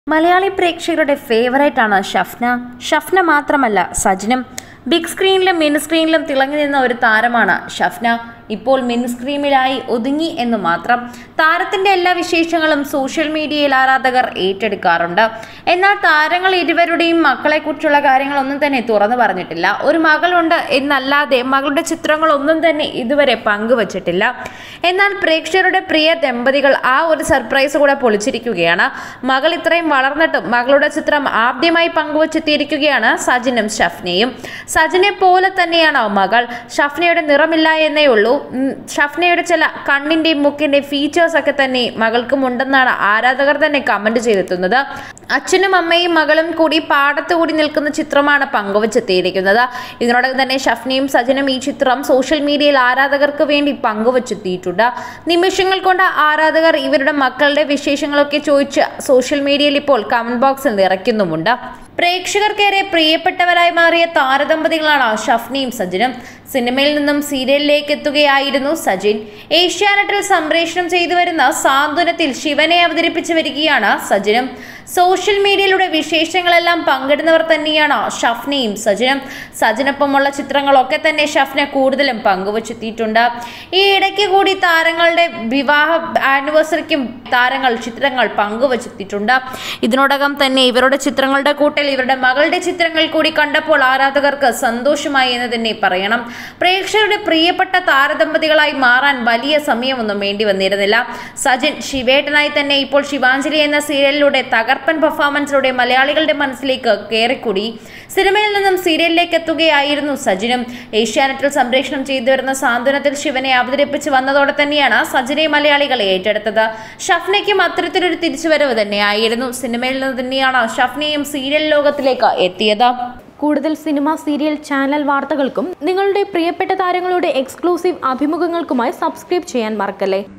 മലയാളി പ്രേക്ഷകരുടെ ഫേവറേറ്റ് ആണ് ഷഫ്ന ഷഫ്ന മാത്രമല്ല സജിനും ബിഗ് സ്ക്രീനിലും മിനി സ്ക്രീനിലും തിളങ്ങി നിന്ന ഒരു താരമാണ് ഷഫ്ന ഇപ്പോൾ മിനി സ്ക്രീനിലായി ഒതുങ്ങി എന്ന് മാത്രം താരത്തിന്റെ എല്ലാ വിശേഷങ്ങളും സോഷ്യൽ മീഡിയയിൽ ആരാധകർ ഏറ്റെടുക്കാറുണ്ട് എന്നാൽ താരങ്ങൾ ഇരുവരുടെയും മക്കളെക്കുറിച്ചുള്ള കാര്യങ്ങളൊന്നും തന്നെ തുറന്നു പറഞ്ഞിട്ടില്ല ഒരു മകളുണ്ട് എന്നല്ലാതെ മകളുടെ ചിത്രങ്ങളൊന്നും തന്നെ ഇതുവരെ പങ്കുവച്ചിട്ടില്ല എന്നാൽ പ്രേക്ഷകരുടെ പ്രിയ ദമ്പതികൾ ആ ഒരു സർപ്രൈസ് കൂടെ പൊളിച്ചിരിക്കുകയാണ് മകൾ ഇത്രയും വളർന്നിട്ടും മകളുടെ ചിത്രം ആദ്യമായി പങ്കുവച്ചെത്തിയിരിക്കുകയാണ് സജിനും ഷഫ്നയും സജിനെ പോലെ തന്നെയാണ് മകൾ ഷഫ്നയുടെ നിറമില്ല എന്നേ ഉള്ളൂ ഉം, ഷഫ്നയുടെ ചില കണ്ണിന്റെയും മുക്കിന്റെയും ഫീച്ചേഴ്സ് ഒക്കെ തന്നെ മകൾക്കും ഉണ്ടെന്നാണ് ആരാധകർ തന്നെ കമന്റ് ചെയ്തെത്തുന്നത് അച്ഛനും അമ്മയും മകളും കൂടി പാടത്ത് കൂടി നിൽക്കുന്ന ചിത്രമാണ് പങ്കുവച്ചെത്തിയിരിക്കുന്നത് ഇതിനോടകം തന്നെ ഷഫ്നയും സജനും ഈ ചിത്രം സോഷ്യൽ മീഡിയയിൽ ആരാധകർക്ക് വേണ്ടി പങ്കുവച്ചെത്തിയിട്ടുണ്ട് നിമിഷങ്ങൾ കൊണ്ട് ആരാധകർ ഇവരുടെ മക്കളുടെ വിശേഷങ്ങളൊക്കെ ചോദിച്ച് സോഷ്യൽ മീഡിയയിൽ ഇപ്പോൾ കമന്റ് ബോക്സിൽ നിറയ്ക്കുന്നുമുണ്ട് പ്രേക്ഷകർക്കേറെ പ്രിയപ്പെട്ടവരായി മാറിയ താരദമ്പതികളാണ് ഷഫ്നയും സജിനും സിനിമയിൽ നിന്നും സീരിയലിലേക്ക് എത്തുകയായിരുന്നു സജിൻ ഏഷ്യാനെറ്റിൽ സംപ്രേഷണം ചെയ്തു വരുന്ന സാന്ത്വനത്തിൽ ശിവനെ അവതരിപ്പിച്ചു വരികയാണ് സജിനും സോഷ്യൽ മീഡിയയിലൂടെ വിശേഷങ്ങളെല്ലാം പങ്കിടുന്നവർ തന്നെയാണ് ഷഫ്നയും സജിനും സജിനൊപ്പമുള്ള ചിത്രങ്ങളൊക്കെ തന്നെ ഷഫ്ന കൂടുതലും പങ്കുവച്ചെത്തിയിട്ടുണ്ട് ഈ ഇടയ്ക്ക് കൂടി താരങ്ങളുടെ വിവാഹ ആനിവേഴ്സറിക്കും താരങ്ങൾ ചിത്രങ്ങൾ പങ്കുവച്ചെത്തിയിട്ടുണ്ട് ഇതിനോടകം തന്നെ ഇവരുടെ ചിത്രങ്ങളുടെ കൂട്ടിൽ ഇവരുടെ മകളുടെ ചിത്രങ്ങൾ കൂടി കണ്ടപ്പോൾ ആരാധകർക്ക് സന്തോഷമായി എന്ന് തന്നെ പറയണം പ്രേക്ഷകരുടെ പ്രിയപ്പെട്ട താരദമ്പതികളായി മാറാൻ വലിയ സമയമൊന്നും വേണ്ടി വന്നിരുന്നില്ല സജിൻ ശിവേട്ടനായി തന്നെ ഇപ്പോൾ ശിവാഞ്ജലി എന്ന സീരിയലിലൂടെ തകർപ്പൻ പെർഫോമൻസിലൂടെ മലയാളികളുടെ മനസ്സിലേക്ക് കയറിക്കൂടി സിനിമയിൽ നിന്നും സീരിയലിലേക്ക് എത്തുകയായിരുന്നു സജിനും ഏഷ്യാനെറ്റിൽ സംപ്രേഷണം ചെയ്തു വരുന്ന സാന്ത്വനത്തിൽ ശിവനെ അവതരിപ്പിച്ച് വന്നതോടെ തന്നെയാണ് സജിനെ മലയാളികൾ ഏറ്റെടുത്തത് ഷഫ്നയ്ക്കും അത്തരത്തിലൊരു തിരിച്ചുവരവ് തന്നെയായിരുന്നു സിനിമയിൽ നിന്ന് തന്നെയാണ് ഷഫ്നയും സീരിയൽ ലോകത്തിലേക്ക് എത്തിയത് കൂടുതൽ സിനിമ സീരിയൽ ചാനൽ വാർത്തകൾക്കും നിങ്ങളുടെ പ്രിയപ്പെട്ട താരങ്ങളുടെ എക്സ്ക്ലൂസീവ് അഭിമുഖങ്ങൾക്കുമായി സബ്സ്ക്രൈബ് ചെയ്യാൻ മറക്കല്ലേ